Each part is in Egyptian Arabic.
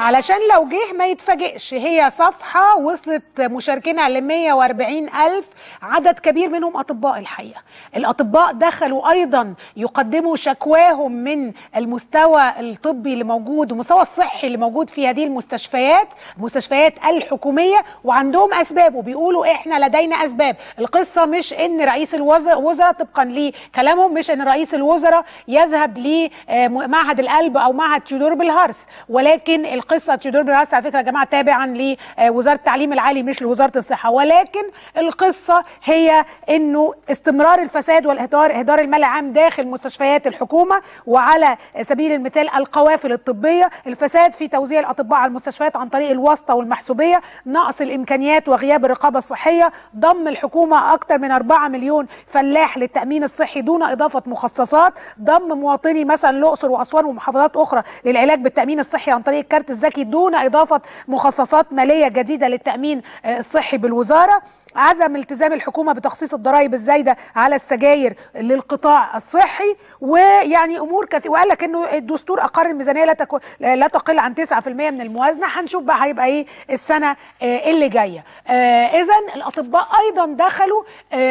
علشان لو جه ما يتفاجئش هي صفحة وصلت مشاركينها ل 140 ألف عدد كبير منهم أطباء الحقيقة الأطباء دخلوا أيضا يقدموا شكواهم من المستوى الطبي اللي موجود والمستوى الصحي اللي موجود في هذه المستشفيات المستشفيات الحكومية وعندهم أسباب وبيقولوا إحنا لدينا أسباب القصة مش إن رئيس الوزراء طبقا لكلامهم مش إن رئيس الوزراء يذهب لمعهد القلب أو معهد تيودور بالهارس ولكن القصه تيودور بالهارس على فكره يا جماعه تابعا لوزاره التعليم العالي مش لوزاره الصحه ولكن القصه هي انه استمرار الفساد والاهدار اهدار المال العام داخل مستشفيات الحكومه وعلى سبيل المثال القوافل الطبيه الفساد في توزيع الاطباء على المستشفيات عن طريق الواسطه والمحسوبيه نقص الامكانيات وغياب الرقابه الصحيه ضم الحكومه اكثر من 4 مليون فلاح للتامين الصحي دون اضافه مخصصات ضم مواطني مثلا الاقصر واسوان ومحافظات اخرى للعلاج بالتامين الصحي عن طريق الكارت الذكي دون اضافه مخصصات ماليه جديده للتامين الصحي بالوزاره عدم التزام الحكومه بتخصيص الضرائب الزايده على السجاير للقطاع الصحي ويعني امور كثيره وقال لك انه الدستور اقر الميزانيه لا تكو... لا تقل عن 9% من الموازنه هنشوف بقى هيبقى ايه السنه اللي جايه اذا الاطباء ايضا دخلوا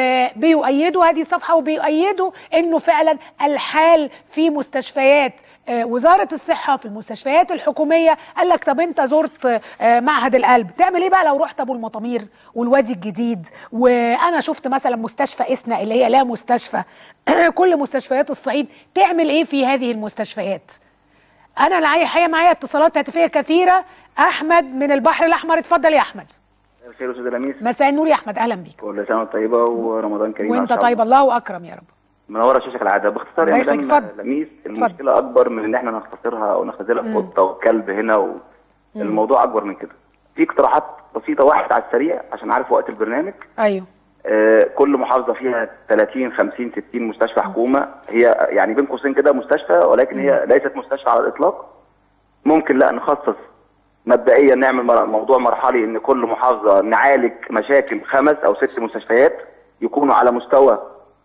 بيؤيدوا هذه الصفحه وبيؤيدوا انه فعلا الحال في مستشفيات وزاره الصحه في المستشفيات الحكوميه قال لك طب انت زرت معهد القلب تعمل ايه بقى لو رحت ابو المطامير والوادي الجديد وانا شفت مثلا مستشفى اسنا اللي هي لا مستشفى كل مستشفيات الصعيد تعمل ايه في هذه المستشفيات انا الحقيقه معايا اتصالات هاتفيه كثيره احمد من البحر الاحمر اتفضل يا احمد الخير استاذ لميس مساء النور يا احمد اهلا بيك كل سنه وانت طيبه ورمضان كريم وانت طيب الله اكرم يا رب منوره شاشه العاده باختصار يا مدام لميس المشكله اكبر من ان احنا نختصرها او نختزلها في قطه وكلب هنا و... الموضوع اكبر من كده في اقتراحات بسيطه واحده على السريع عشان عارف وقت البرنامج ايوه آه كل محافظه فيها 30 50 60 مستشفى حكومه هي يعني بين قوسين كده مستشفى ولكن هي ليست مستشفى على الاطلاق ممكن لا نخصص مبدئيا نعمل موضوع مرحلي ان كل محافظه نعالج مشاكل خمس او ست مستشفيات يكونوا على مستوى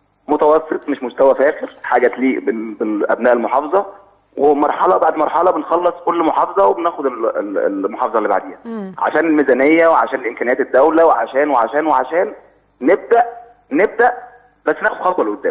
متوسط مش مستوى فاخر حاجه تليق بالابناء المحافظه ومرحله بعد مرحله بنخلص كل محافظه وبناخد المحافظه اللي بعديها عشان الميزانيه وعشان امكانيات الدوله وعشان وعشان وعشان نبدا نبدا بس ناخد خطوه لقدام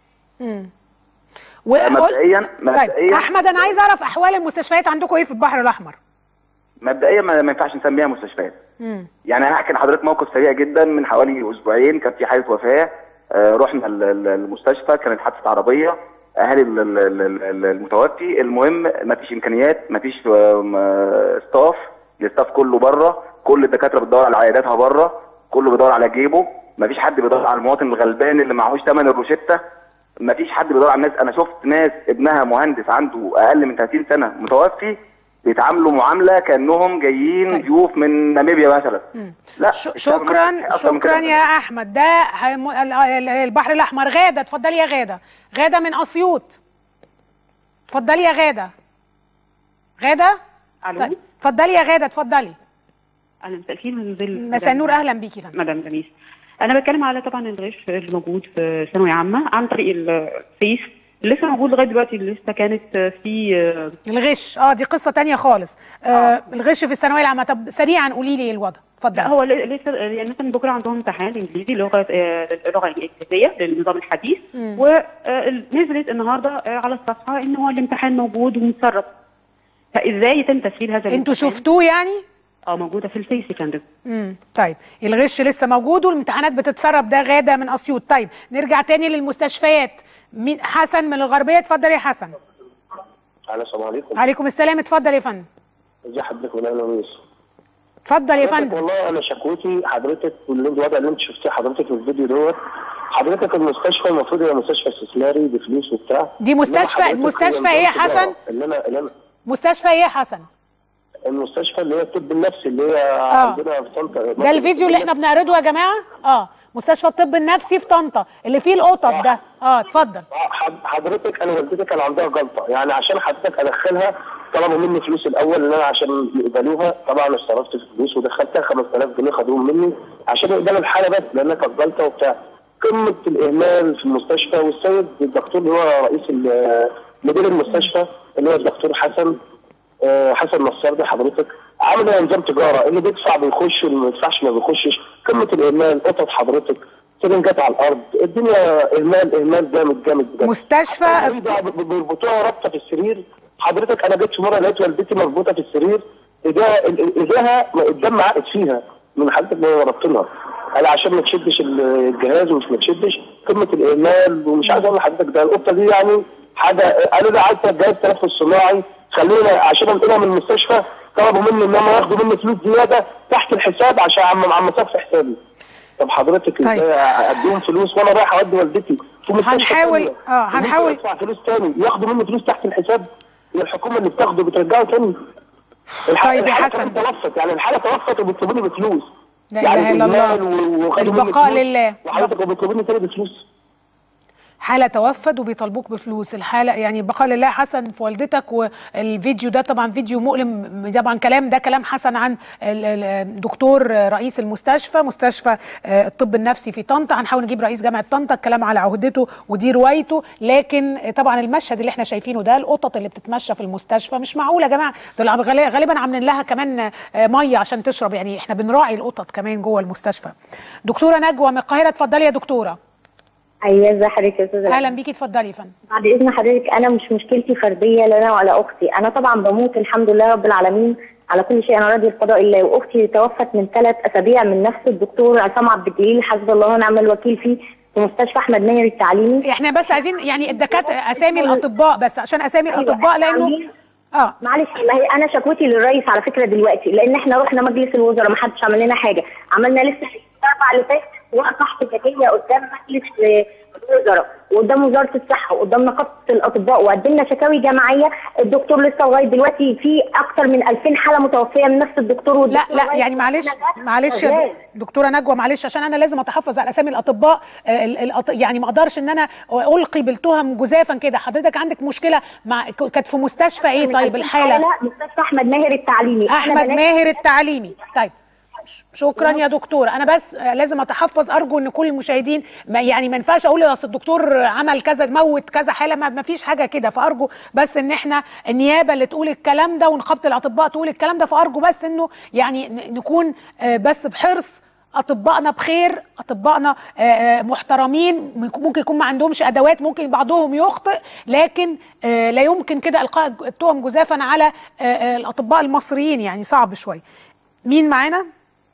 مبدئيا مبدئيا طيب احمد انا عايز اعرف احوال المستشفيات عندكم ايه في البحر الاحمر مبدئيا ما, ما ينفعش نسميها مستشفيات مم. يعني انا هحكي لحضرتك موقف سريع جدا من حوالي اسبوعين كان في حاله وفاه آه رحنا المستشفى كانت حادثه عربيه اهالي المتوفي المهم ما فيش امكانيات ما فيش ستاف الستاف كله بره كل الدكاتره بتدور على عياداتها بره كله بيدور على جيبه ما فيش حد بيدور على المواطن الغلبان اللي معهوش ثمن الروشته ما فيش حد بيدور على الناس انا شفت ناس ابنها مهندس عنده اقل من 30 سنه متوفي بيتعاملوا معامله كانهم جايين طيب. ضيوف من ناميبيا مثلا لا شكرا شكرا يا احمد ده البحر الاحمر غاده اتفضلي يا غاده غاده من اسيوط اتفضلي يا غاده غاده الو اتفضلي يا غاده اتفضلي اهلا مساء الخير من مساء النور اهلا بيكي فندم مدام لميس انا بتكلم على طبعا الغش اللي موجود في ثانويه عامه عن طريق الفيس لسه موجود لغايه دلوقتي لسه كانت في الغش اه دي قصه تانية خالص آه, آه. الغش في الثانويه العامه طب سريعا قولي لي الوضع اتفضلي هو لسه يعني مثلا بكره عندهم امتحان انجليزي لغه اللغه الانجليزيه للنظام الحديث ونزلت النهارده على الصفحه ان هو الامتحان موجود ومتسرب فازاي يتم تسجيل هذا الامتحان انتوا شفتوه يعني اه موجوده في الفيس يا فندم امم طيب الغش لسه موجود والامتحانات بتتسرب ده غاده من اسيوط طيب نرجع تاني للمستشفيات مين حسن من الغربيه اتفضل يا حسن السلام عليكم عليكم السلام اتفضل يا فندم ازي حضرتك من اهلا ويس اتفضل يا فندم والله انا شكوتي حضرتك والوضع اللي انت شفتيه حضرتك في الفيديو دوت حضرتك المستشفى المفروض هي مستشفى استثماري بفلوس وبتاع دي مستشفى المستشفى ايه يا حسن؟ اللي انا اللي انا مستشفى ايه يا حسن؟ المستشفى اللي هي الطب النفسي اللي هي آه. عندنا في طنطا ده الفيديو اللي احنا بنعرضه يا جماعه اه مستشفى الطب النفسي في طنطا اللي فيه القطط ده اه اتفضل حضرتك انا والدتي كان عندها جلطه يعني عشان حضرتك ادخلها طلبوا مني فلوس الاول ان انا عشان يقبلوها طبعا اشتركت في فلوس ودخلتها 5000 جنيه خدوهم مني عشان يقبلوا الحاله بس لانها كانت جلطه وبتاع قمه الاهمال في المستشفى والسيد الدكتور اللي هو رئيس مدير المستشفى اللي هو الدكتور حسن آه، حسن نصار ده حضرتك عامل نظام تجاره اللي بيدفع بيخش واللي ما بيدفعش ما بيخشش قمه الاهمال قطط حضرتك سرنجات على الارض الدنيا اهمال اهمال جامد جامد جامد مستشفى الط... بيربطوها رابطه في السرير حضرتك انا جيت في مره لقيت والدتي مربوطه في السرير ايديها ايديها الدم عقد فيها من حضرتك ما ربطنها قال عشان ما تشدش الجهاز ومش ما تشدش قمه الاهمال ومش عايز اقول لحضرتك ده القطه دي يعني حاجه قالوا لي عايز جهاز تنفس صناعي خلينا عشان انقلها من المستشفى طلبوا مني ان هم ياخدوا مني فلوس زياده تحت الحساب عشان عم عم صف حسابي طب حضرتك طيب. ازاي اديهم فلوس وانا رايح اودي والدتي في مستشفى هنحاول- تانية. آه، هنحاول- وممكن ادفع فلوس تاني ياخدوا مني فلوس تحت الحساب الحكومه اللي بتاخده بترجعه تاني الح- طيب يا الحالة حسن. كمان توفت يعني الحاله توفت وبيطلبوني بفلوس لا إله إلا الله. بالمال وخدوا مني البقاء فلوس، لله. وحضرتك وبيطلبوني تاني بفلوس حالة توفد وبيطالبوك بفلوس الحالة يعني بقاء لله حسن في والدتك والفيديو ده طبعا فيديو مؤلم طبعا كلام ده كلام حسن عن ال- ال- الدكتور رئيس المستشفى مستشفى آه، الطب النفسي في طنطا هنحاول نجيب رئيس جامعة طنطا الكلام على عهدته ودي روايته لكن آه، طبعا المشهد اللي احنا شايفينه ده القطط اللي بتتمشى في المستشفى مش معقولة يا جماعة دول عم- غالي- غالبا عاملين لها كمان آه، مية عشان تشرب يعني احنا بنراعي القطط كمان جوه المستشفى دكتورة نجوى من القاهرة اتفضلي يا دكتورة ايوه ازي حضرتك يا استاذه اهلا بيكي اتفضلي يا فندم بعد اذن حضرتك انا مش مشكلتي فرديه لا انا ولا اختي انا طبعا بموت الحمد لله رب العالمين على كل شيء انا راضي بقضاء الله واختي توفت من ثلاث اسابيع من نفس الدكتور عصام عبد الجليل حسبي الله ونعم الوكيل فيه في مستشفى احمد ماهر التعليمي احنا بس عايزين يعني الدكاتره اسامي الاطباء بس عشان اسامي أيوة، الاطباء لانه عاملين- اه معلش ما هي انا شكوتي للرئيس على فكره دلوقتي لان احنا رحنا مجلس الوزراء ما حدش عمل لنا حاجه عملنا لسه الاربع اللي فات وقفه احتجاجيه قدام مجلس آه، الوزراء وقدام وزاره الصحه وقدام نقابه الاطباء وقدمنا شكاوي جماعيه الدكتور لسه لغايه دلوقتي في اكتر من 2000 حاله متوفيه من نفس الدكتور لا والدكتور لا لغاية يعني معلش دلوقتي معلش يا شغال. دك- دكتوره نجوى معلش عشان انا لازم اتحفظ على اسامي الاطباء آه، ال- الأط- يعني ما اقدرش ان انا القي بالتهم جزافا كده حضرتك عندك مشكله مع ك- كانت في مستشفى ايه من طيب 2000 الحاله حالة مستشفى احمد ماهر التعليمي إحنا احمد بنات- ماهر التعليمي طيب ش- شكرا يا دكتور انا بس آه، لازم اتحفظ ارجو ان كل المشاهدين ما يعني ما ينفعش اقول اصل الدكتور عمل كذا موت كذا حاله ما ما فيش حاجه كده فارجو بس ان احنا النيابه اللي تقول الكلام ده ونقابه الاطباء تقول الكلام ده فارجو بس انه يعني ن- نكون آه، بس بحرص اطبائنا بخير اطبائنا آه، آه، محترمين ممكن يكون ما عندهمش ادوات ممكن بعضهم يخطئ لكن آه، لا يمكن كده القاء التهم جزافا على آه، آه، الاطباء المصريين يعني صعب شويه مين معانا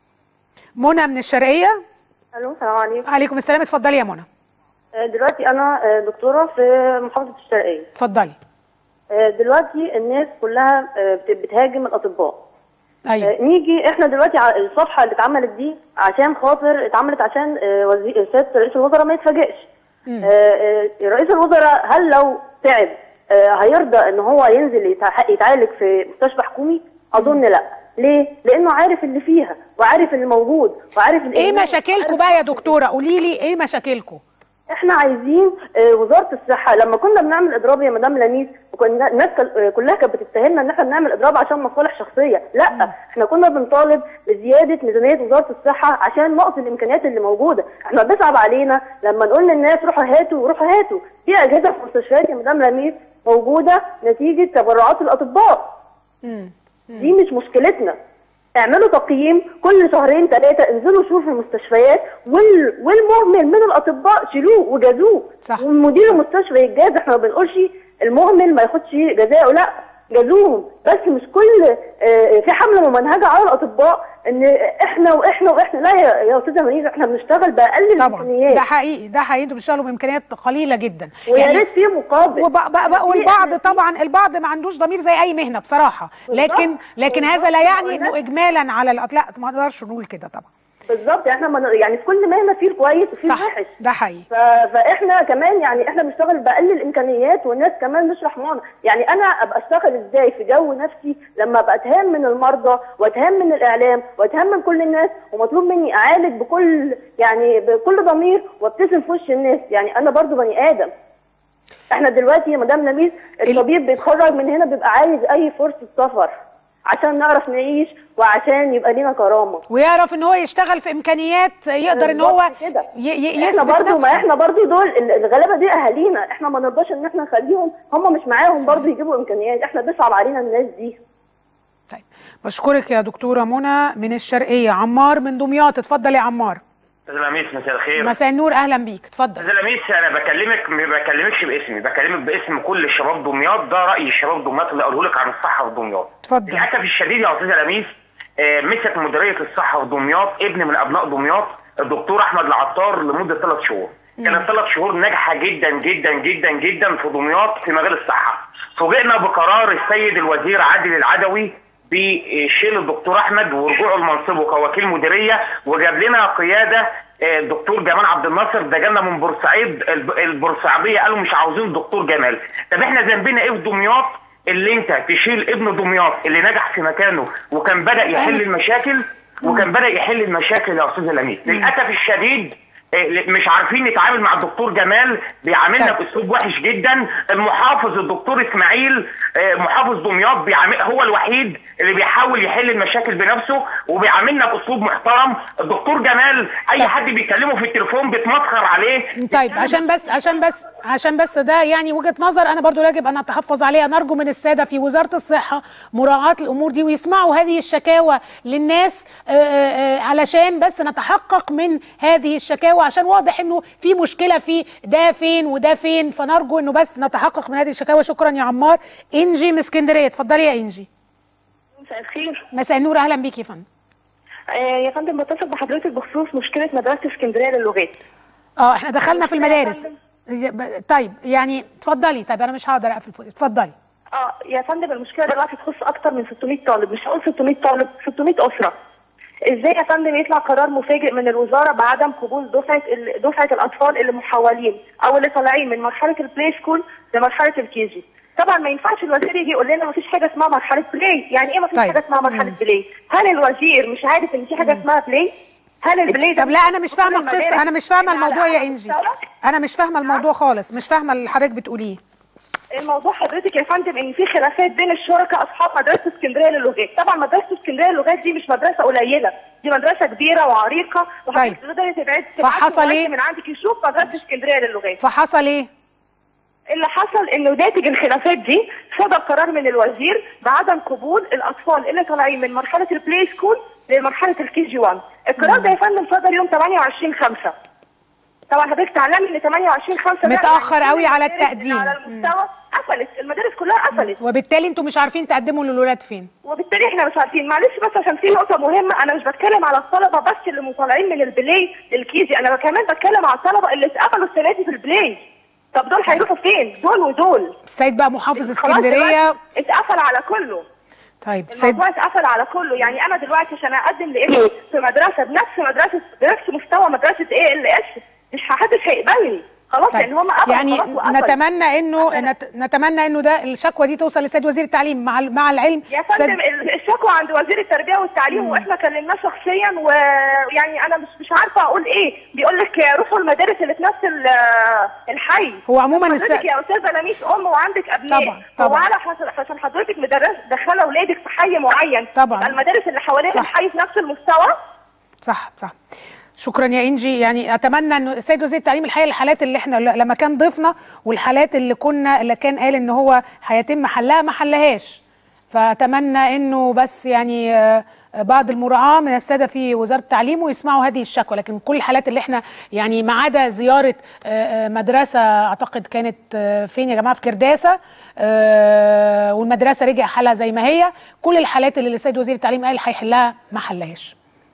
منى من الشرقيه الو السلام عليكم عليكم السلام اتفضلي يا منى آه، دلوقتي انا آه، دكتوره في محافظه الشرقيه اتفضلي آه، دلوقتي الناس كلها آه، بت- بتهاجم الاطباء ايوه آه، نيجي احنا دلوقتي على الصفحه اللي اتعملت دي عشان خاطر اتعملت عشان آه، وزير سياده رئيس الوزراء ما يتفاجئش آه، آه، رئيس الوزراء هل لو تعب آه، هيرضى ان هو ينزل يتع- يتعالج في مستشفى حكومي اظن لا ليه لانه عارف اللي فيها وعارف اللي موجود وعارف ايه الإهمال، مشاكلكم وعارف بقى يا دكتوره قولي لي ايه مشاكلكم احنا عايزين آه، وزاره الصحه لما كنا بنعمل اضراب يا مدام لميس وكنا الناس كل- آه، كلها كانت بتتهمنا ان احنا بنعمل اضراب عشان مصالح شخصيه لا احنا كنا بنطالب بزياده ميزانيه وزاره الصحه عشان نقص الامكانيات اللي موجوده احنا بيصعب علينا لما نقول للناس روحوا هاتوا روحوا هاتوا في اجهزه في المستشفيات يا مدام لميس موجوده نتيجه تبرعات الاطباء دي مش مشكلتنا اعملوا تقييم كل شهرين ثلاثة انزلوا شوفوا المستشفيات وال... والمهمل من الأطباء شيلوه وجازوه صح. ومدير المستشفى يتجاز احنا ما بنقولش المهمل ما ياخدش جزاءه لا جازوهم بس مش كل آه، في حملة ممنهجة على الأطباء ان احنا واحنا واحنا لا يا يا استاذة منير احنا بنشتغل بأقل طبعا الإمكانيات ده حقيقي ده حقيقي انتوا بتشتغلوا بامكانيات قليله جدا ويا ريت في مقابل وب- ب- ب- والبعض طبعا البعض ما عندوش ضمير زي اي مهنه بصراحه لكن لكن هذا لا يعني انه اجمالا على الأط- لا ما نقدرش نقول كده طبعا بالظبط احنا من... يعني في كل مهنه في الكويس وفي صح الوحش ده حقيقي ف... فاحنا كمان يعني احنا بنشتغل باقل الامكانيات والناس كمان مش رحمانه يعني انا ابقى اشتغل ازاي في جو نفسي لما ابقى اتهان من المرضى واتهان من الاعلام واتهان من كل الناس ومطلوب مني اعالج بكل يعني بكل ضمير وابتسم في وش الناس يعني انا برضو بني ادم احنا دلوقتي يا مدام لميس الطبيب بيتخرج من هنا بيبقى عايز اي فرصه سفر عشان نعرف نعيش وعشان يبقى لينا كرامه ويعرف ان هو يشتغل في امكانيات يقدر ان هو بالظبط كده. ي- ي- احنا يثبت برضو ما نفسه احنا برضو دول ال- الغلابه دي اهالينا احنا ما نرضاش ان احنا نخليهم هم مش معاهم برضو يجيبوا امكانيات احنا بيصعب علينا الناس دي بشكرك يا دكتوره منى من الشرقيه عمار من دمياط اتفضل يا عمار استاذ لميس مساء الخير مساء النور اهلا بيك اتفضل استاذ لميس انا بكلمك ما بكلمكش باسمي بكلمك باسم كل شباب دمياط ده راي شباب دمياط اللي قاله لك عن الصحه في دمياط اتفضل للاسف الشديد يا استاذ لميس آه، مسك مديريه الصحه في دمياط ابن من ابناء دمياط الدكتور احمد العطار لمده ثلاث شهور كانت ثلاث شهور ناجحه جدا جدا جدا جدا في دمياط في مجال الصحه فوجئنا بقرار السيد الوزير عادل العدوي بشيل الدكتور احمد ورجوعه لمنصبه كوكيل مديريه وجاب لنا قياده آه، الدكتور جمال عبد الناصر ده جالنا من بورسعيد الب- البورسعيديه قالوا مش عاوزين الدكتور جمال طب احنا ذنبنا ايه في دمياط اللي انت تشيل ابن دمياط اللي نجح في مكانه وكان بدا يحل المشاكل وكان بدا يحل المشاكل يا استاذ لميس للاسف الشديد آه، مش عارفين نتعامل مع الدكتور جمال بيعاملنا طيب. باسلوب وحش جدا المحافظ الدكتور اسماعيل آه، محافظ دمياط بيعامل هو الوحيد اللي بيحاول يحل المشاكل بنفسه وبيعاملنا باسلوب محترم الدكتور جمال اي حد بيكلمه في التليفون بيتمسخر عليه طيب عشان بس عشان بس عشان بس ده يعني وجهه نظر انا برضو يجب ان اتحفظ عليها نرجو من الساده في وزاره الصحه مراعاه الامور دي ويسمعوا هذه الشكاوى للناس آه، آه، آه، علشان بس نتحقق من هذه الشكاوى عشان واضح انه في مشكله في ده فين وده فين فنرجو انه بس نتحقق من هذه الشكاوى شكرا يا عمار انجي من اسكندريه اتفضلي يا انجي مساء الخير مساء النور اهلا بيكي يا فندم آه يا فندم بتصل بحضرتك بخصوص مشكله مدرسه اسكندريه للغات اه احنا دخلنا في المشكلة يا المدارس فندم- طيب يعني اتفضلي طيب انا مش هقدر اقفل فوق اتفضلي اه يا فندم المشكله دلوقتي تخص اكتر من 600 طالب مش هقول 600 طالب 600 اسره ازاي يا فندم يطلع قرار مفاجئ من الوزاره بعدم قبول دفعه ال- دفعه الاطفال اللي محولين او اللي طالعين من مرحله البلاي سكول لمرحله الكيجي طبعا ما ينفعش الوزير يجي يقول لنا ما فيش حاجه اسمها مرحله بلاي يعني ايه ما فيش طيب. حاجه اسمها مرحله بلاي هل الوزير مش عارف ان في حاجه اسمها بلاي هل البلاي ده طب لا انا مش فاهمه كل المدارس القصه انا مش فاهمه اللي على الموضوع يا أعلى انجي مستوى؟ انا مش فاهمه الموضوع خالص مش فاهمه اللي حضرتك بتقوليه الموضوع حضرتك يا فندم ان في خلافات بين الشركاء اصحاب مدرسه اسكندريه للغات، طبعا مدرسه اسكندريه للغات دي مش مدرسه قليله، دي مدرسه كبيره وعريقه وحضرتك طيب. تقدري تبعد فحصل تبعتي إيه؟ من عندك يشوف مدرسه اسكندريه للغات. فحصل ايه اللي حصل انه ناتج الخلافات دي صدر قرار من الوزير بعدم قبول الاطفال اللي طالعين من مرحله البلاي سكول لمرحله الكي جي 1 القرار ده يا فندم صدر يوم 28 5 طبعا حضرتك تعلمي ان 28 5 متأخر قوي على التقديم. على المستوى قفلت المدارس كلها قفلت وبالتالي انتوا مش عارفين تقدموا للولاد فين وبالتالي احنا مش عارفين معلش بس عشان في نقطه مهمه انا مش بتكلم على الطلبه بس اللي مطالعين من البلاي للكيجي انا كمان بتكلم على الطلبه اللي اتقبلوا السنه دي في البلاي طب دول هيروحوا فين دول ودول السيد بقى محافظ خلاص اسكندريه دلوقتي اتقفل على كله طيب سيد الموضوع اتقفل على كله يعني انا دلوقتي عشان اقدم لابني في مدرسه بنفس مدرسه بنفس مستوى مدرسه ايه ال اس مش محدش هيقبلني خلاص لان هم قفلوا يعني خلاص وقفلوا. نتمنى انه نت... نتمنى انه ده الشكوى دي توصل للسيد وزير التعليم مع ال- مع العلم يا سيد- فندم ال- الشكوى عند وزير التربيه والتعليم واحنا كلمناه شخصيا ويعني انا مش مش عارفه اقول ايه بيقول لك روحوا المدارس اللي في نفس ال- الحي هو عموما الس... حضرتك يا استاذه لميس ام وعندك ابناء طبعا، طبعا. هو على حسب عشان حضرتك مدرس دخله اولادك في حي معين طبعا. يبقى المدارس اللي حوالين صح. الحي في نفس المستوى صح صح شكرا يا انجي يعني اتمنى انه السيد وزير التعليم الحقيقه الحالات اللي احنا ل- لما كان ضيفنا والحالات اللي كنا اللي كان قال ان هو هيتم حلها ما حلهاش فاتمنى انه بس يعني آه، بعض المراعاه من الساده في وزاره التعليم ويسمعوا هذه الشكوى لكن كل الحالات اللي احنا يعني ما عدا زياره آه، آه، مدرسه اعتقد كانت آه، فين يا جماعه في كرداسه آه، والمدرسه رجع حالها زي ما هي كل الحالات اللي السيد وزير التعليم قال هيحلها ما حلهاش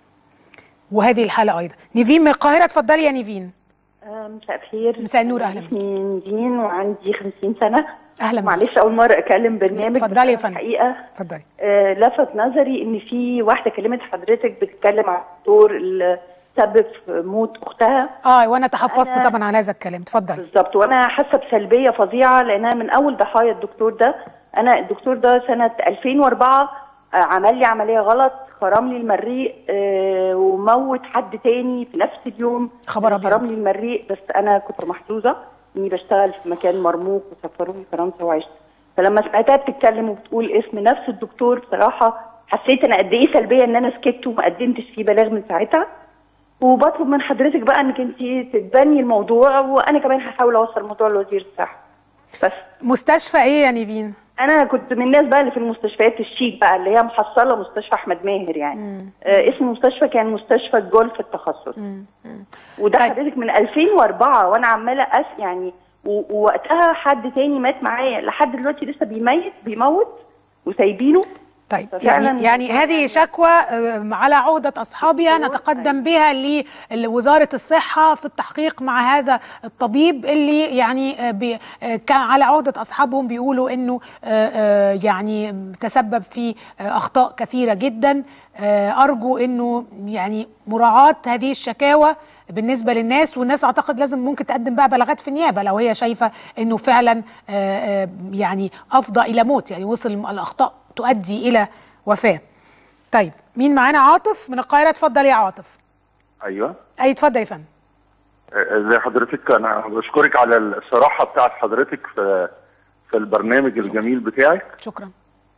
وهذه الحالة أيضا نيفين من القاهرة اتفضلي يا نيفين مساء الخير مساء النور، أهلا اسمي نيفين وعندي 50 سنة أهلا بك. معلش أول مرة أكلم برنامج اتفضلي بس يا أنا فندم. الحقيقة اتفضلي آه لفت نظري إن في واحدة كلمت حضرتك بتتكلم عن الدكتور اللي سبب في موت أختها اه وانا تحفظت أنا- طبعا على هذا الكلام اتفضلي بالظبط وأنا حاسة بسلبية فظيعة لأن أنا من أول ضحايا الدكتور ده أنا الدكتور ده سنة 2004 آه عمل لي عملية غلط خرم لي المريء آه وموت حد تاني في نفس اليوم خبر أبيض. خرم لي المريء بس انا كنت محظوظه اني بشتغل في مكان مرموق وسفروني فرنسا وعشت فلما سمعتها بتتكلم وبتقول اسم نفس الدكتور بصراحه حسيت انا قد ايه سلبيه ان انا سكت وما قدمتش فيه بلاغ من ساعتها وبطلب من حضرتك بقى انك انت تتبني الموضوع وانا كمان هحاول اوصل الموضوع لوزير الصحه بس مستشفى ايه يا نيفين انا كنت من الناس بقى اللي في المستشفيات الشيك بقى اللي هي محصله مستشفى احمد ماهر يعني آه اسم المستشفى كان مستشفى الجولف التخصص وده طيب. حضرتك من 2004 وانا عماله أس يعني و- ووقتها حد تاني مات معايا لحد دلوقتي لسه بيميت بيموت وسايبينه طيب ففعلاً- يعني يعني هذه شكوى آه، على عهدة أصحابها نتقدم بها لوزارة الصحة في التحقيق مع هذا الطبيب اللي يعني آه، بي- آه، كان على عهدة أصحابهم بيقولوا إنه آه، آه، يعني تسبب في آه، أخطاء كثيرة جدا آه، أرجو إنه يعني مراعاة هذه الشكاوى بالنسبة للناس والناس أعتقد لازم ممكن تقدم بقى بلاغات في النيابة لو هي شايفة إنه فعلا آه، آه، يعني أفضى إلى موت يعني وصل الأخطاء تؤدي الى وفاه. طيب مين معانا عاطف من القاهره اتفضل يا عاطف. ايوه اي اتفضل يا فندم. ازي حضرتك انا بشكرك على الصراحه بتاعت حضرتك في في البرنامج الجميل بتاعك شكرا.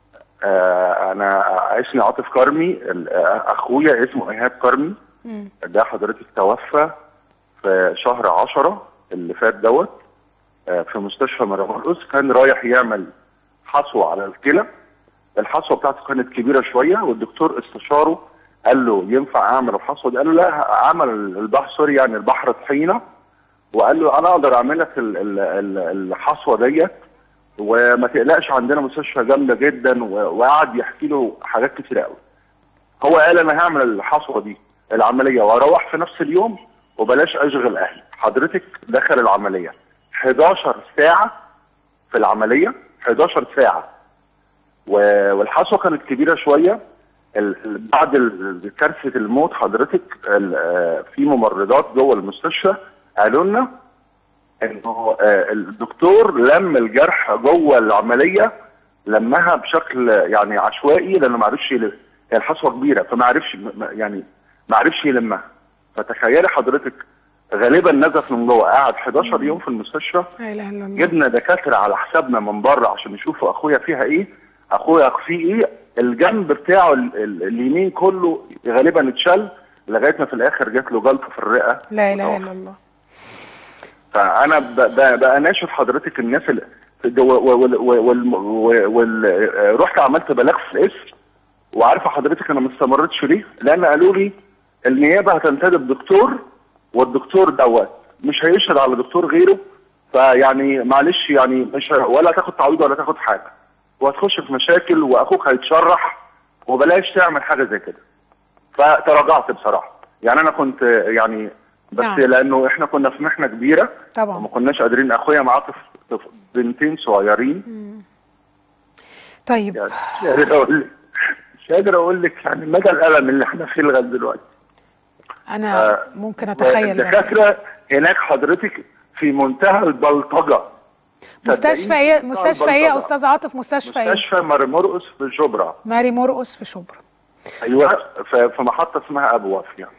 آه انا اسمي عاطف كرمي ال- آه، اخويا اسمه ايهاب كرمي مم. ده حضرتك توفى في شهر عشرة اللي فات دوت آه، في مستشفى مرمرقس كان رايح يعمل حصوة على الكلى الحصوة بتاعته كانت كبيرة شوية والدكتور استشاره قال له ينفع اعمل الحصوة دي قال له لا عمل البحر سوري يعني البحر طحينة وقال له انا اقدر اعمل لك ال- ال- ال- الحصوة ديت وما تقلقش عندنا مستشفى جامدة جدا و- وقعد يحكي له حاجات كتير قوي هو قال انا هعمل الحصوه دي العمليه واروح في نفس اليوم وبلاش اشغل اهلي حضرتك دخل العمليه 11 ساعه في العمليه 11 ساعه و- والحصوه كانت كبيره شويه ال- ال- بعد ال- كارثه الموت حضرتك ال- آه، في ممرضات جوه المستشفى قالوا لنا انه آه، الدكتور لم الجرح جوه العمليه لمها بشكل يعني عشوائي لانه ما عرفش يل- هي الحصوه كبيره فما عرفش م- يعني ما عرفش يلمها فتخيلي حضرتك غالبا نزف من جوه قعد 11 يوم في المستشفى لا اله الا الله. جبنا دكاتره على حسابنا من بره عشان يشوفوا اخويا فيها ايه اخويا فيه ايه الجنب بتاعه ال- ال- اليمين كله غالبا اتشل لغايه ما في الاخر جات له جلطه في الرئه لا اله الا الله. فانا ب- ب- بقى ناشد حضرتك الناس اللي ورحت عملت بلاغ في الاسم وعارفه حضرتك انا ما استمرتش ليه؟ لان قالوا لي النيابه هتنتدب دكتور والدكتور دوت مش هيشهد على دكتور غيره فيعني معلش يعني مش ه- ولا تاخد تعويض ولا تاخد حاجه وهتخش في مشاكل واخوك هيتشرح وبلاش تعمل حاجه زي كده فتراجعت بصراحه يعني انا كنت يعني بس نعم. لانه احنا كنا في محنه كبيره طبعا. وما كناش قادرين اخويا معاه طف- طف- بنتين صغيرين طيب يعني مش قادر اقول لك مش قادر اقول لك يعني مدى الالم اللي احنا فيه لغايه دلوقتي انا آه، ممكن اتخيل ده. الدكاتره هناك حضرتك في منتهى البلطجه مستشفى صدقيني، ايه منتهى مستشفى ايه يا البلطجة. استاذ عاطف مستشفى ايه؟ مستشفى مرمرقس في جبرا ماري مرقص في شبرا. ايوه في في محطه اسمها ابو وافيه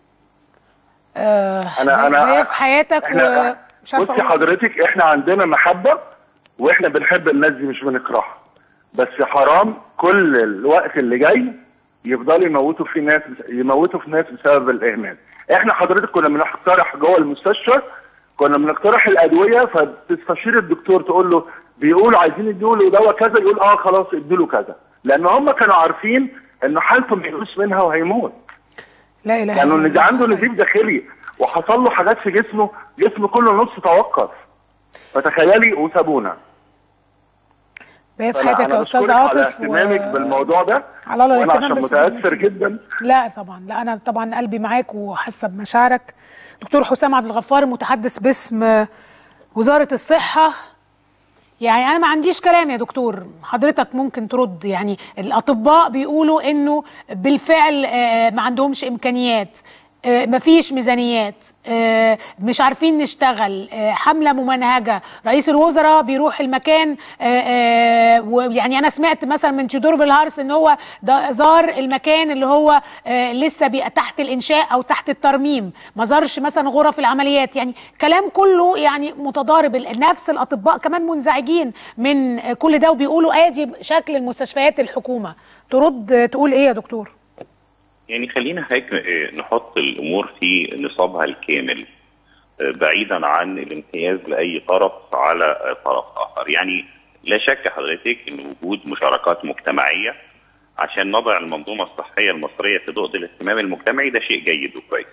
آه انا انا هي في حياتك احنا ومش عارفه بصي أقول إيه. حضرتك احنا عندنا محبه واحنا بنحب الناس دي مش بنكرهها بس حرام كل الوقت اللي جاي يفضلوا يموتوا في ناس يموتوا في ناس بسبب الاهمال احنا حضرتك كنا بنقترح جوه المستشفى كنا بنقترح الادويه فتستشير الدكتور تقول له بيقولوا عايزين يدوا له دواء كذا يقول اه خلاص ادوا له كذا لان هم كانوا عارفين ان حالته ميؤوس منها وهيموت لا اله لانه الا اللي الله. عنده نزيف داخلي وحصل له حاجات في جسمه جسمه كله نص توقف فتخيلي وسابونا هي في فأنا- حياتك أنا يا استاذ بشكرك على عاطف اهتمامك بالموضوع ده على الله وانا الاهتمام عشان بس متاثر بالنتيجة. جدا لا طبعا لا انا طبعا قلبي معاك وحاسه بمشاعرك دكتور حسام عبد الغفار المتحدث باسم وزاره الصحه يعني انا ما عنديش كلام يا دكتور حضرتك ممكن ترد يعني الاطباء بيقولوا انه بالفعل آه، ما عندهمش امكانيات آه، مفيش ميزانيات آه، مش عارفين نشتغل آه، حملة ممنهجة رئيس الوزراء بيروح المكان آه، آه، ويعني أنا سمعت مثلا من تيودور بالهارس إن هو ده زار المكان اللي هو آه، لسه بيبقى تحت الإنشاء أو تحت الترميم ما زارش مثلا غرف العمليات يعني كلام كله يعني متضارب نفس الأطباء كمان منزعجين من آه، كل ده وبيقولوا آدي شكل المستشفيات الحكومة ترد آه، تقول إيه يا دكتور؟ يعني خلينا هيك آه، نحط الامور في نصابها الكامل آه، بعيدا عن الامتياز لاي طرف على آه، طرف اخر يعني لا شك حضرتك ان وجود مشاركات مجتمعيه عشان نضع المنظومه الصحيه المصريه في ضوء الاهتمام المجتمعي ده شيء جيد وكويس.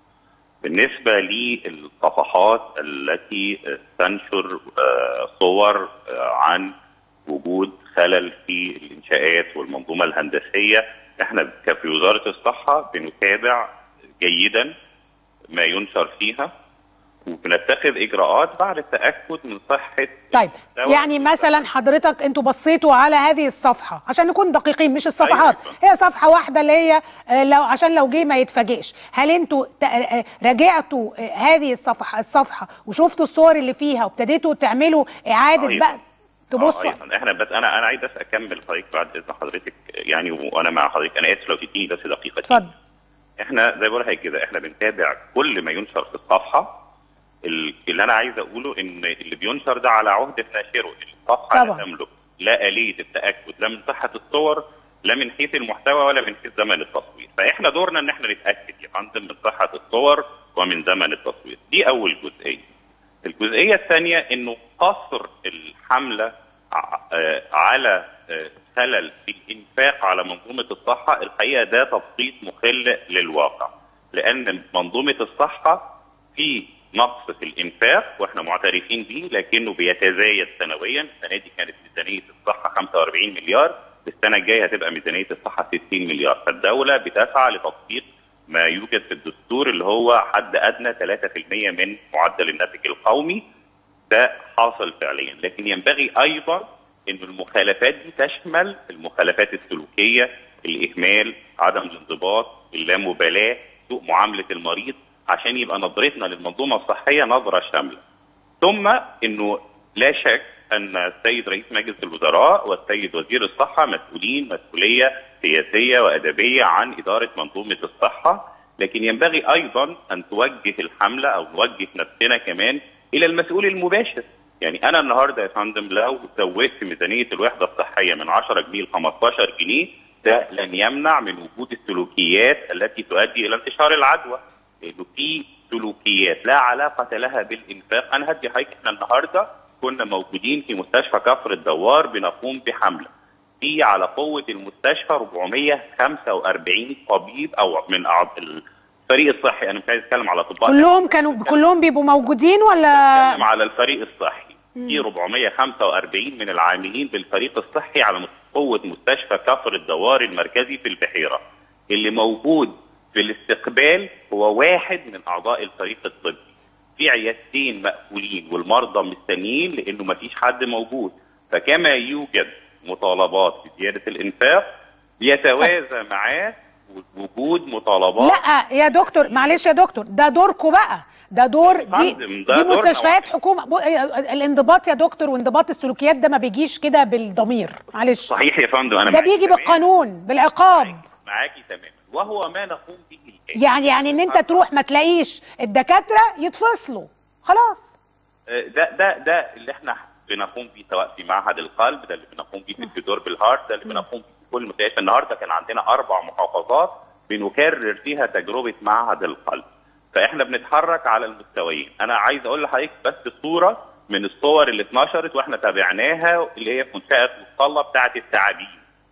بالنسبه للصفحات التي تنشر آه، صور آه، عن وجود خلل في الانشاءات والمنظومه الهندسيه احنا ك- في وزاره الصحه بنتابع جيدا ما ينشر فيها وبنتخذ اجراءات بعد التاكد من صحه طيب المحتوى. يعني مثلا حضرتك انتوا بصيتوا على هذه الصفحه عشان نكون دقيقين مش الصفحات هي صفحه واحده اللي هي آه، لو عشان لو جه ما يتفاجئش هل انتوا تا- آه، راجعتوا آه، هذه الصفحه الصفحه وشفتوا الصور اللي فيها وابتديتوا تعملوا اعاده أيضاً. بقى تبصوا آه أيضاً. احنا بس انا انا عايز بس اكمل حضرتك بعد اذن حضرتك يعني وانا مع حضرتك انا اسف لو تديني بس دقيقه اتفضل احنا زي ما بقول لك كده احنا بنتابع كل ما ينشر في الصفحه ال- اللي انا عايز اقوله ان اللي بينشر ده على عهده ناشره الصفحه طبعاً. لا تملك لا اليه التاكد لا من صحه الصور لا من حيث المحتوى ولا من حيث زمن التصوير فاحنا دورنا ان احنا نتاكد يا فندم من صحه الصور ومن زمن التصوير دي اول جزئيه الجزئيه الثانيه انه قصر الحمله ع- آه، على آه، خلل في الانفاق على منظومه الصحه الحقيقه ده تبسيط مخل للواقع لان منظومه الصحه في نقص في الانفاق واحنا معترفين به لكنه بيتزايد سنويا السنه دي كانت ميزانيه الصحه 45 مليار السنه الجايه هتبقى ميزانيه الصحه 60 مليار فالدوله بتسعى لتطبيق ما يوجد في الدستور اللي هو حد ادنى 3% من معدل الناتج القومي ده حاصل فعليا لكن ينبغي ايضا ان المخالفات دي تشمل المخالفات السلوكيه الاهمال عدم الانضباط اللامبالاه سوء معامله المريض عشان يبقى نظرتنا للمنظومه الصحيه نظره شامله ثم انه لا شك ان السيد رئيس مجلس الوزراء والسيد وزير الصحه مسؤولين مسؤوليه سياسيه وادبيه عن اداره منظومه الصحه لكن ينبغي ايضا ان توجه الحمله او نوجه نفسنا كمان الى المسؤول المباشر يعني انا النهارده يا فندم لو زودت ميزانيه الوحده الصحيه من 10 جنيه ل 15 جنيه ده لن يمنع من وجود السلوكيات التي تؤدي الى انتشار العدوى لانه في سلوكيات لا علاقه لها بالانفاق انا هدي حضرتك احنا النهارده كنا موجودين في مستشفى كفر الدوار بنقوم بحمله في على قوه المستشفى 445 طبيب او من أعض... الفريق الصحي انا مش عايز اتكلم على اطباء كلهم كانوا كلهم بيبقوا موجودين ولا بتكلم على الفريق الصحي في 445 من العاملين بالفريق الصحي على قوة مستشفى كفر الدوار المركزي في البحيرة اللي موجود في الاستقبال هو واحد من أعضاء الفريق الطبي في عيادتين مقفولين والمرضى مستنيين لأنه ما فيش حد موجود فكما يوجد مطالبات بزيادة الإنفاق يتوازى معاه وجود مطالبات لا يا دكتور معلش يا دكتور ده دوركم بقى ده دور دي فندم، ده دي دورنا مستشفيات حكومه بو- الانضباط يا دكتور وانضباط السلوكيات ده ما بيجيش كده بالضمير معلش صحيح يا فندم أنا ده معاكي بيجي تمام. بالقانون بالعقاب معاكي تماما وهو ما نقوم به الآن يعني يعني ان انت تروح ما تلاقيش الدكاتره يتفصلوا خلاص ده ده ده اللي احنا بنقوم بيه سواء في معهد القلب ده اللي بنقوم بيه في الجدور بالهارت ده اللي بنقوم بيه في كل مستشفى النهارده كان عندنا اربع محافظات بنكرر فيها تجربه معهد القلب فاحنا بنتحرك على المستويين انا عايز اقول لحضرتك بس صوره من الصور اللي اتنشرت واحنا تابعناها اللي هي في منشاه مصطلة بتاعه التعابين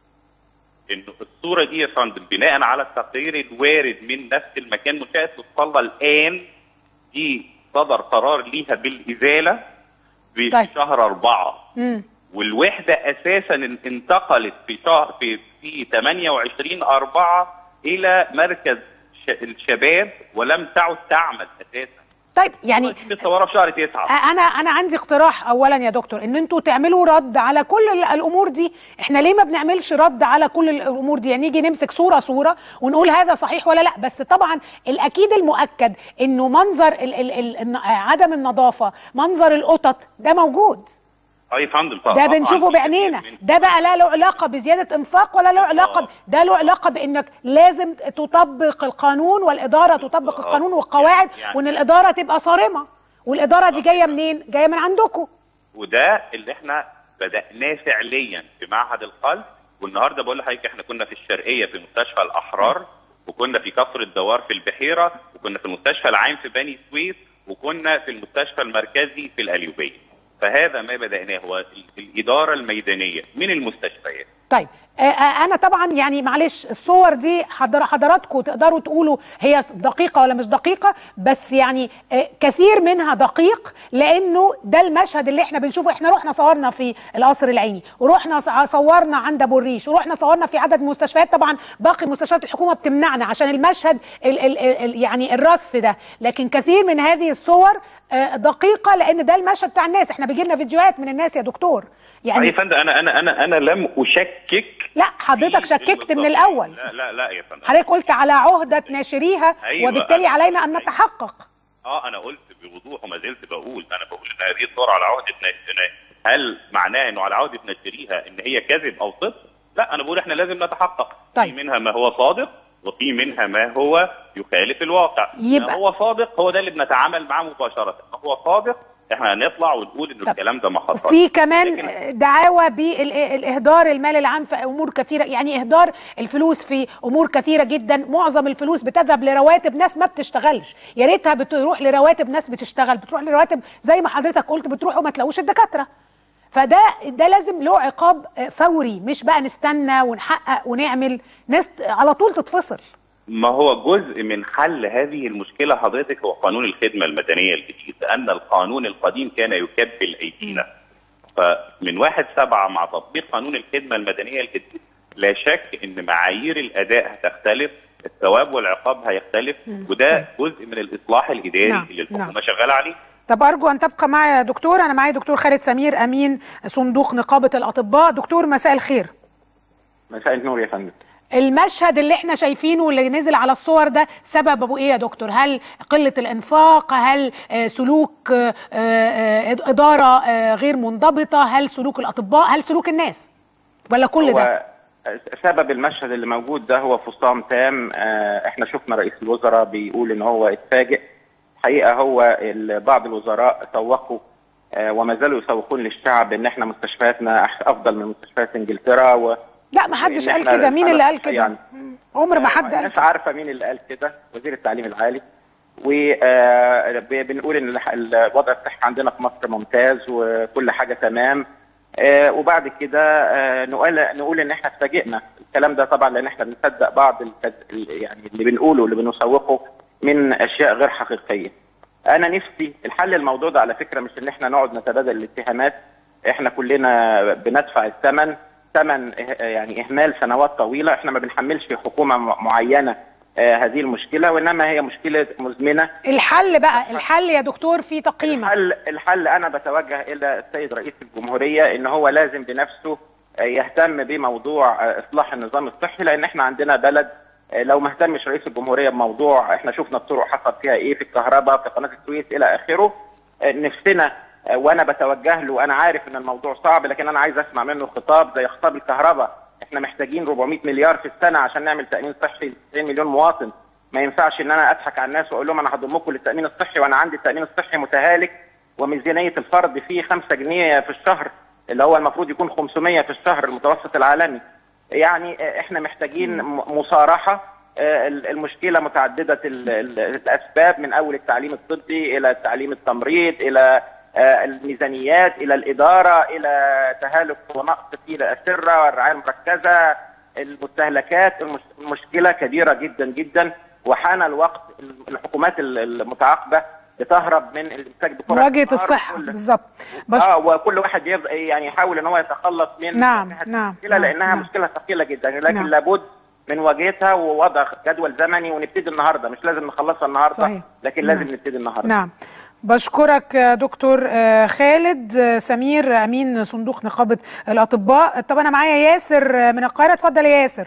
انه الصوره دي يا فندم بناء على التقرير الوارد من نفس المكان منشاه مصطلة الان دي صدر قرار ليها بالازاله في طيب. شهر أربعة مم. والوحدة أساسا ان- انتقلت في شهر في في 28 أربعة إلى مركز ش- الشباب ولم تعد تعمل أساسا طيب يعني متصورة في شهر تسعة انا انا عندي اقتراح اولا يا دكتور ان انتوا تعملوا رد على كل ال- الامور دي احنا ليه ما بنعملش رد على كل الامور دي يعني نيجي نمسك صوره صوره ونقول هذا صحيح ولا لا بس طبعا الاكيد المؤكد انه منظر ال ال ال الن- عدم النظافه منظر القطط ده موجود اه يا فندم طبعا ده طبعاً. بنشوفه بعينينا ده بقى لا له علاقه بزياده انفاق ولا له علاقه ب- ده له علاقه بانك لازم تطبق القانون والاداره تطبق آه. القانون والقواعد يعني- وان الاداره تبقى صارمه والاداره دي جايه منين جايه من عندكم وده اللي احنا بدأناه فعليا في معهد القلب والنهارده بقول لحضرتك احنا كنا في الشرقيه في مستشفى الاحرار وكنا في كفر الدوار في البحيره وكنا في المستشفى العام في بني سويف وكنا في المستشفى المركزي في القليوبيه فهذا ما بدأناه هو ال- الإدارة الميدانية من المستشفيات طيب آه، آه، انا طبعا يعني معلش الصور دي حضر حضراتكم تقدروا تقولوا هي دقيقه ولا مش دقيقه بس يعني آه، كثير منها دقيق لانه ده المشهد اللي احنا بنشوفه احنا رحنا صورنا في القصر العيني ورحنا ص- صورنا عند ابو الريش ورحنا صورنا في عدد مستشفيات طبعا باقي مستشفيات الحكومه بتمنعنا عشان المشهد ال ال ال يعني الرث ده لكن كثير من هذه الصور آه، دقيقه لان ده المشهد بتاع الناس احنا بيجي لنا فيديوهات من الناس يا دكتور يعني يعني يا فندم أنا أنا أنا أنا لم أشكك لا حضرتك شككت من الاول لا لا لا يا فندم حضرتك قلت على عهدة ناشريها أيوة، وبالتالي أنا- علينا أن نتحقق اه انا قلت بوضوح وما زلت بقول انا بقول ان هذه الصور على عهده ناشريها هل معناه انه على عهده ناشريها ان هي كذب او صدق؟ لا انا بقول احنا لازم نتحقق طيب. في منها ما هو صادق وفي منها ما هو يخالف الواقع يبقى- ما هو صادق هو ده اللي بنتعامل معاه مباشره ما هو صادق احنا هنطلع ونقول انه طب. الكلام ده ما حصلش في كمان لكن- دعاوى بالإهدار المال العام في أمور كثيرة يعني إهدار الفلوس في أمور كثيرة جدا معظم الفلوس بتذهب لرواتب ناس ما بتشتغلش يا ريتها بتروح لرواتب ناس بتشتغل بتروح لرواتب زي ما حضرتك قلت بتروح وما تلاقوش الدكاترة فده ده لازم له عقاب فوري مش بقى نستنى ونحقق ونعمل ناس على طول تتفصل ما هو جزء من حل هذه المشكلة حضرتك هو قانون الخدمة المدنية الجديد لأن القانون القديم كان يكبل أيدينا فمن واحد سبعة مع تطبيق قانون الخدمة المدنية الجديد لا شك أن معايير الأداء هتختلف الثواب والعقاب هيختلف وده جزء من الإصلاح الإداري نعم، اللي الحكومة نعم. شغالة عليه طب أرجو أن تبقى معي يا دكتور أنا معي دكتور خالد سمير أمين صندوق نقابة الأطباء دكتور مساء الخير مساء النور يا فندم المشهد اللي احنا شايفينه واللي نزل على الصور ده سببه ايه يا دكتور هل قلة الانفاق هل آه، سلوك آه، آه، ادارة آه، غير منضبطة هل سلوك الاطباء هل سلوك الناس ولا كل ده هو سبب المشهد اللي موجود ده هو فصام تام آه، احنا شفنا رئيس الوزراء بيقول ان هو اتفاجئ الحقيقه هو ال- بعض الوزراء سوقوا آه، وما زالوا يسوقون للشعب ان احنا مستشفياتنا أح- افضل من مستشفيات انجلترا و لا ما حدش وإن قال إحنا كده مين اللي قال كده يعني عمر ما حد قال الناس عارفه مين اللي قال كده وزير التعليم العالي وبنقول ان الح- الوضع الصحي عندنا في مصر ممتاز وكل حاجه تمام آه، وبعد كده آه، نقول نقول ان احنا اتفاجئنا الكلام ده طبعا لان احنا بنصدق بعض الكز- ال- يعني اللي بنقوله اللي بنسوقه من اشياء غير حقيقيه انا نفسي الحل الموضوع ده على فكره مش ان احنا نقعد نتبادل الاتهامات احنا كلنا بندفع الثمن ثمن إه- يعني اهمال سنوات طويله احنا ما بنحملش حكومه م- معينه آه، هذه المشكله وانما هي مشكله مزمنه الحل بقى الحل يا دكتور في تقييمك الحل الحل انا بتوجه الى السيد رئيس الجمهوريه ان هو لازم بنفسه آه، يهتم بموضوع آه، اصلاح النظام الصحي لان احنا عندنا بلد آه، لو ما اهتمش رئيس الجمهوريه بموضوع احنا شفنا الطرق حصل فيها ايه في الكهرباء في قناه السويس الى اخره آه، نفسنا آه، وانا بتوجه له انا عارف ان الموضوع صعب لكن انا عايز اسمع منه خطاب زي خطاب الكهرباء احنا محتاجين 400 مليار في السنه عشان نعمل تامين صحي ل 90 مليون مواطن ما ينفعش ان انا اضحك على الناس واقول لهم انا هضمكم للتامين الصحي وانا عندي التامين الصحي متهالك وميزانيه الفرد فيه 5 جنيه في الشهر اللي هو المفروض يكون 500 في الشهر المتوسط العالمي يعني آه، احنا محتاجين م- مصارحه آه، ال- المشكله متعدده ال- ال- الاسباب من اول التعليم الطبي الى التعليم التمريض الى آه، الميزانيات الى الاداره الى تهالك ونقص في الاسره والرعايه المركزه المستهلكات المش- المشكله كبيره جدا جدا وحان الوقت الحكومات ال- المتعاقبه بتهرب من الانتاج بكره مواجهة النهار الصحة وكل- بالظبط بس اه وكل واحد يف... يعني يحاول ان هو يتخلص من نعم هذه نعم المشكله نعم، لانها نعم. مشكله ثقيله جدا لكن نعم. لابد من مواجهتها ووضع جدول زمني ونبتدي النهارده مش لازم نخلصها النهارده صحيح. لكن نعم. لازم نبتدي النهارده نعم بشكرك آه، دكتور آه، خالد آه، سمير امين صندوق نقابه الاطباء طب انا معايا ياسر آه، من القاهره اتفضل يا ياسر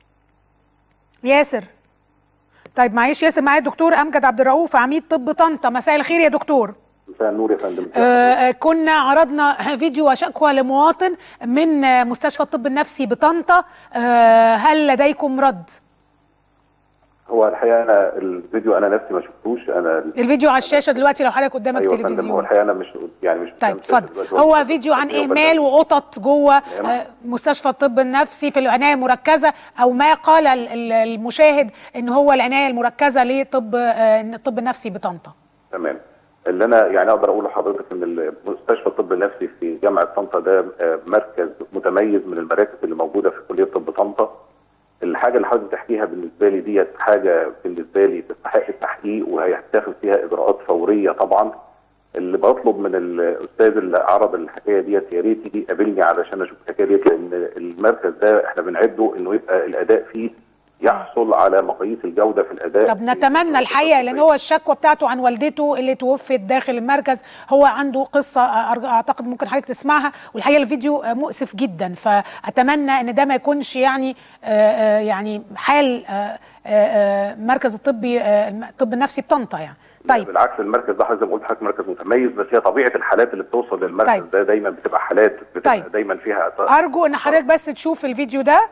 ياسر طيب معلش ياسر معايا الدكتور امجد عبد الرؤوف عميد طب طنطا مساء الخير يا دكتور مساء النور يا فندم آه، آه، كنا عرضنا فيديو وشكوى لمواطن من آه، مستشفى الطب النفسي بطنطا آه، هل لديكم رد هو الحقيقه انا الفيديو انا نفسي ما شفتوش انا الفيديو على الشاشه دلوقتي لو حضرتك قدامك ايوه يا فندم هو تلفزيون الحقيقه انا مش يعني مش طيب قدام الشاشة اتفضل دلوقتي. هو فيديو عن اهمال وقطط جوه آه، مستشفى الطب النفسي في العنايه المركزه او ما قال ال- ال- المشاهد ان هو العنايه المركزه لطب آه، الطب النفسي بطنطا تمام اللي انا يعني اقدر اقول لحضرتك ان مستشفى الطب النفسي في جامعه طنطا ده آه، مركز متميز من المراكز اللي موجوده في كليه طب طنطا الحاجه اللي حضرتك بتحكيها بالنسبه لي ديت حاجه بالنسبه لي تستحق التحقيق وهيتاخد فيها اجراءات فوريه طبعا اللي بطلب من الاستاذ اللي عرض الحكايه ديت يا ريت يجي يقابلني علشان اشوف الحكايه ديت لان المركز ده احنا بنعده انه يبقى الاداء فيه يحصل على مقاييس الجوده في الاداء طب نتمنى الحقيقه لان هو الشكوى بتاعته عن والدته اللي توفت داخل المركز هو عنده قصه أر- اعتقد ممكن حضرتك تسمعها والحقيقه الفيديو مؤسف جدا فاتمنى ان ده ما يكونش يعني آه، آه، يعني حال آه، آه، آه، مركز الطبي آه، الطب النفسي بطنطا يعني طيب بالعكس المركز ده حضرتك زي ما قلت حضرتك مركز متميز بس هي طبيعه الحالات اللي بتوصل للمركز طيب. ده دايما بتبقى حالات بتبقى طيب. دايما فيها ارجو ان حضرتك بس تشوف الفيديو ده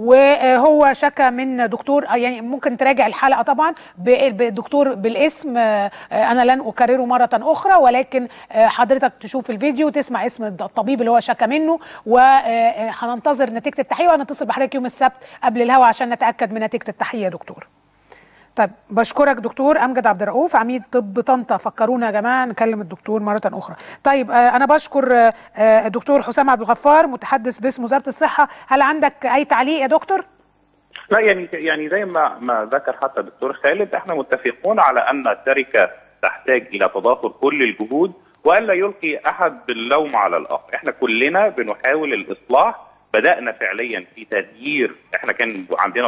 وهو شكى من دكتور آه، يعني ممكن تراجع الحلقه طبعا ب- بالدكتور بالاسم آه، آه، انا لن اكرره مره اخرى ولكن آه، حضرتك تشوف الفيديو تسمع اسم الطبيب اللي هو شكى منه وهننتظر نتيجه التحقيق وهنتصل بحضرتك يوم السبت قبل الهوا عشان نتاكد من نتيجه التحقيق يا دكتور طيب بشكرك دكتور امجد عبد الرؤوف عميد طب طنطا فكرونا يا جماعه نكلم الدكتور مره اخرى طيب آه انا بشكر آه، آه، الدكتور حسام عبد الغفار متحدث باسم وزاره الصحه هل عندك اي تعليق يا دكتور لا يعني يعني زي ما ما ذكر حتى الدكتور خالد احنا متفقون على ان الشركه تحتاج الى تضافر كل الجهود والا يلقي احد باللوم على الاخر، احنا كلنا بنحاول الاصلاح بدانا فعليا في تغيير احنا كان عندنا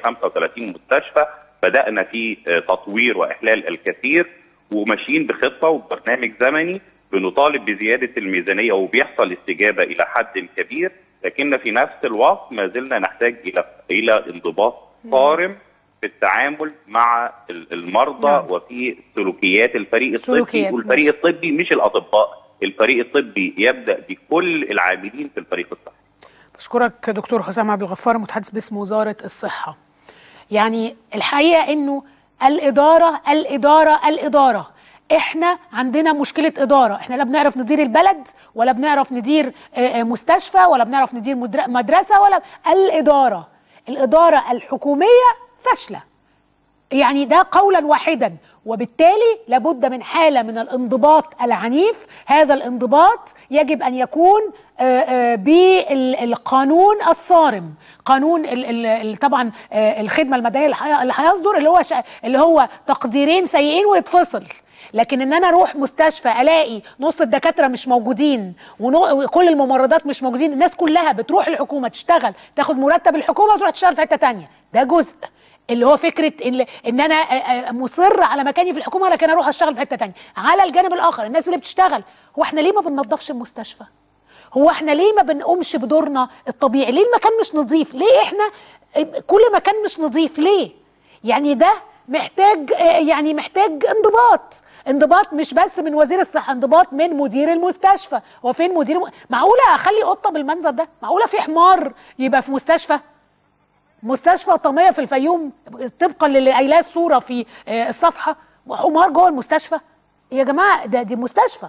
435 مستشفى بدانا في آه، تطوير واحلال الكثير وماشيين بخطه وبرنامج زمني بنطالب بزياده الميزانيه وبيحصل استجابه الى حد كبير لكن في نفس الوقت ما زلنا نحتاج الى الى انضباط صارم في التعامل مع ال- المرضى نعم. وفي سلوكيات الفريق سلوكيات، الطبي والفريق الطبي مش الاطباء الفريق الطبي يبدا بكل العاملين في الفريق الصحي بشكرك دكتور حسام عبد الغفار متحدث باسم وزاره الصحه يعني الحقيقه انه الاداره الاداره الاداره احنا عندنا مشكله اداره احنا لا بنعرف ندير البلد ولا بنعرف ندير آه، آه، مستشفى ولا بنعرف ندير مدر- مدرسه ولا الاداره الاداره الحكوميه فاشله يعني ده قولا واحدا وبالتالي لابد من حالة من الانضباط العنيف هذا الانضباط يجب أن يكون آه، آه، بالقانون الصارم قانون ال- ال- ال- طبعا آه، الخدمة المدنية اللي هي- اللي هيصدر اللي هو شا- اللي هو تقديرين سيئين ويتفصل لكن ان انا اروح مستشفى الاقي نص الدكاتره مش موجودين ونو- وكل الممرضات مش موجودين الناس كلها بتروح الحكومه تشتغل تاخد مرتب الحكومه وتروح تشتغل في حته تانية ده جزء اللي هو فكره ان ان انا آه، آه، مصر على مكاني في الحكومه لكن اروح اشتغل في حته تانية على الجانب الاخر الناس اللي بتشتغل هو احنا ليه ما بننضفش المستشفى هو احنا ليه ما بنقومش بدورنا الطبيعي ليه المكان مش نظيف ليه احنا آه، كل مكان مش نظيف ليه يعني ده محتاج آه، يعني محتاج انضباط انضباط مش بس من وزير الصحه انضباط من مدير المستشفى هو فين مدير الم... معقوله اخلي قطه بالمنظر ده معقوله في حمار يبقى في مستشفى مستشفى طاميه في الفيوم طبقا للي قايلاه الصوره في آه، الصفحه حمار جوه المستشفى يا جماعه ده دي مستشفى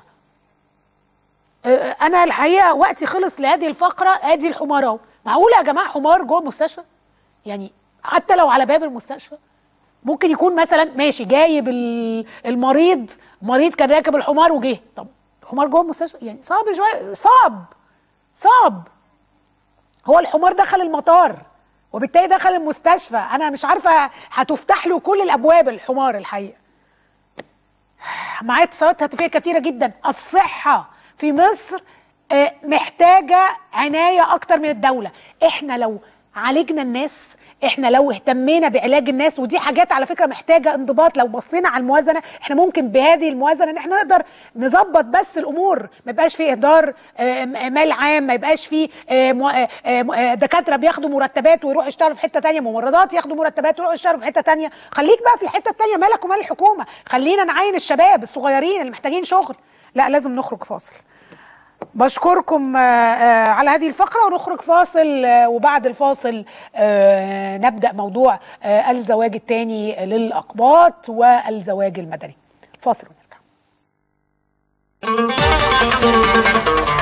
آه، انا الحقيقه وقتي خلص لهذه الفقره ادي الحمار اهو معقوله يا جماعه حمار جوه المستشفى يعني حتى لو على باب المستشفى ممكن يكون مثلا ماشي جايب ال- المريض مريض كان راكب الحمار وجه طب الحمار جوه المستشفى يعني صعب شويه صعب صعب هو الحمار دخل المطار وبالتالي دخل المستشفى انا مش عارفه هتفتح له كل الابواب الحمار الحقيقه معايا اتصالات هاتفيه كثيره جدا الصحه في مصر آه، محتاجه عنايه اكتر من الدوله احنا لو عالجنا الناس احنا لو اهتمينا بعلاج الناس ودي حاجات على فكره محتاجه انضباط لو بصينا على الموازنه احنا ممكن بهذه الموازنه ان احنا نقدر نظبط بس الامور ما يبقاش في اهدار آه، م- مال عام ما يبقاش في آه، مو- آه، آه، آه، دكاتره بياخدوا مرتبات ويروحوا يشتغلوا في حته تانية ممرضات ياخدوا مرتبات ويروحوا يشتغلوا في حته تانية خليك بقى في الحته التانية مالك ومال الحكومه خلينا نعين الشباب الصغيرين اللي محتاجين شغل لا لازم نخرج فاصل بشكركم آه، آه، على هذه الفقرة ونخرج فاصل آه، وبعد الفاصل آه، نبدأ موضوع آه، الزواج الثاني للأقباط والزواج المدني فاصل ونرجع